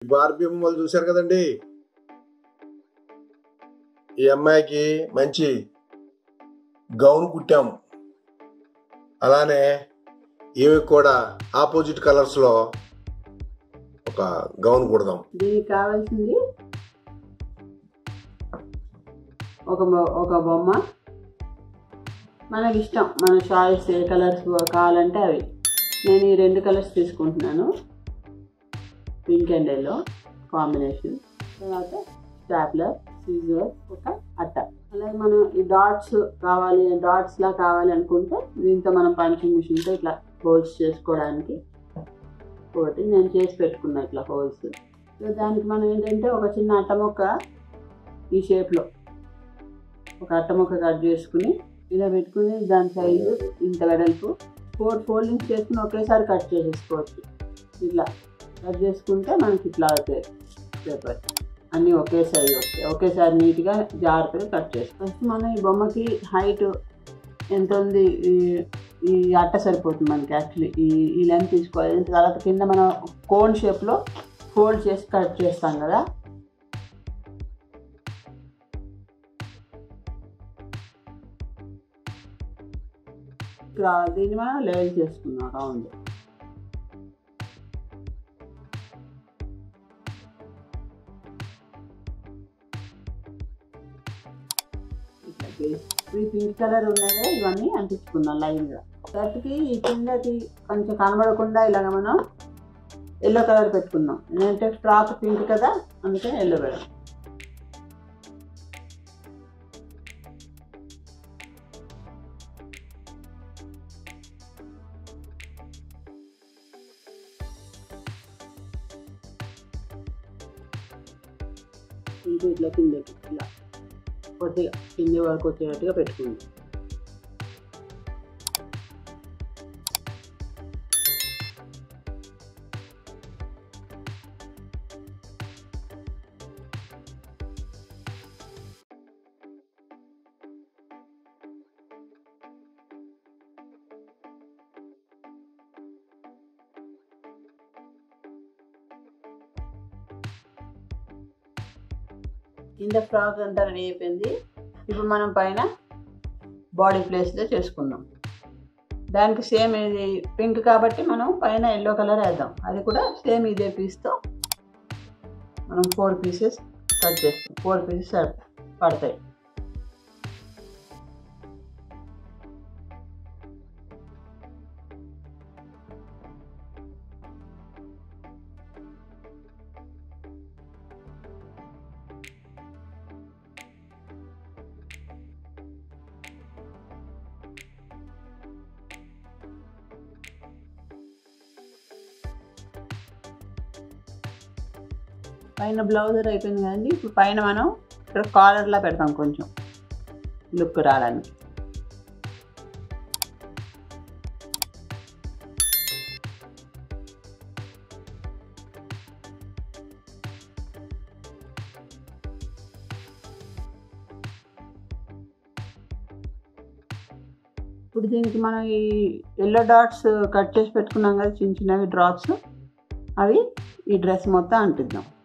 Barbie బొమ్మలు చూశారు కదండి ఈ అమ్మాయికి మంచి గౌన్ కుట్టాం అలానే ఈమె కూడా ఆపోజిట్ కలర్స్ లో ఒక గౌన్ కుడదాం దీనికి కావాల్సింది ఒక బొ- ఒక బొమ్మ మనకి ఇష్టం మన చాయిస్ ఏ కలర్స్ కావాలంటే అవి నేను ఈ రెండు కలర్స్ తీసుకుంటున్నాను పింక్ అండ్ ఎల్లో కాంబినేషన్ తర్వాత స్టాప్లర్ సీజర్ ఒక అట్ట అలాగే మనం ఈ డాట్స్ కావాలి డాట్స్ లా కావాలి అనుకుంటే దీంతో మనం పంచింగ్ మిషన్తో ఇట్లా హోల్స్ చేసుకోవడానికి ఒకటి నేను చేసి పెట్టుకున్నా ఇట్లా హోల్స్ సో దానికి మనం ఏంటంటే ఒక చిన్న అట్ట ముక్క ఈ షేప్లో ఒక అట్ట ముక్క కట్ చేసుకుని ఇలా పెట్టుకుని దాని సైజు ఇంత వెడల్పు ఫోర్ ఫోల్డింగ్స్ చేసుకుని ఒకేసారి కట్ చేసేసుకోవచ్చు ఇట్లా కట్ చేసుకుంటే మనకి ఇట్లా అవుతాయి పేపర్ అన్నీ ఒకే సైజు వస్తాయి ఒకేసారి నీట్గా జాగ్రత్తగా కట్ చేస్తాం ఫస్ట్ మనం ఈ బొమ్మకి హైట్ ఎంత ఉంది ఈ- ఈ అట్ట సరిపోతుంది మనకి యాక్చువల్లీ ఈ ఈ లెంత్ తీసుకోవాలి తర్వాత కింద మనం కోన్ షేప్లో ఫోల్డ్ చేసి కట్ చేస్తాం కదా ఇక్కడ దీన్ని మనం లెవెల్ చేసుకున్నాం రౌండ్ ఇట్లా చేసి ఈ పింక్ కలర్ ఉన్నాయి కదా ఇవన్నీ అంటించుకున్నాం లైన్గా షర్ట్కి ఈ కిందకి కొంచెం కనబడకుండా ఇలాగ మనం ఎల్లో కలర్ పెట్టుకున్నాం ఎందుకంటే ఫ్రాక్ పింక్ కదా అందుకే ఎల్లో పెడదాం ఇంకా ఇట్లా కిందకి ఇలా కొద్దిగా కింది వరకు వచ్చేటట్టుగా పెట్టుకుందాం కింద ఫ్రాక్ అంతా రెడీ అయిపోయింది ఇప్పుడు మనం పైన బాడీ ప్లేస్లో చేసుకుందాం దానికి సేమ్ ఇది పింక్ కాబట్టి మనం పైన ఎల్లో కలర్ వేద్దాం అది కూడా సేమ్ ఇదే పీస్తో మనం ఫోర్ పీసెస్ కట్ చేస్తాం ఫోర్ పీసెస్ పడతాయి పైన బ్లౌజర్ అయిపోయింది కదండి ఇప్పుడు పైన మనం ఇక్కడ కాలర్లా పెడతాం కొంచెం లుక్ రావడానికి ఇప్పుడు దీనికి మనం ఈ ఎల్లో డాట్స్ కట్ చేసి పెట్టుకున్నాం కదా చిన్న చిన్నవి డ్రాప్స్ అవి ఈ డ్రెస్ మొత్తం అంటిద్దాం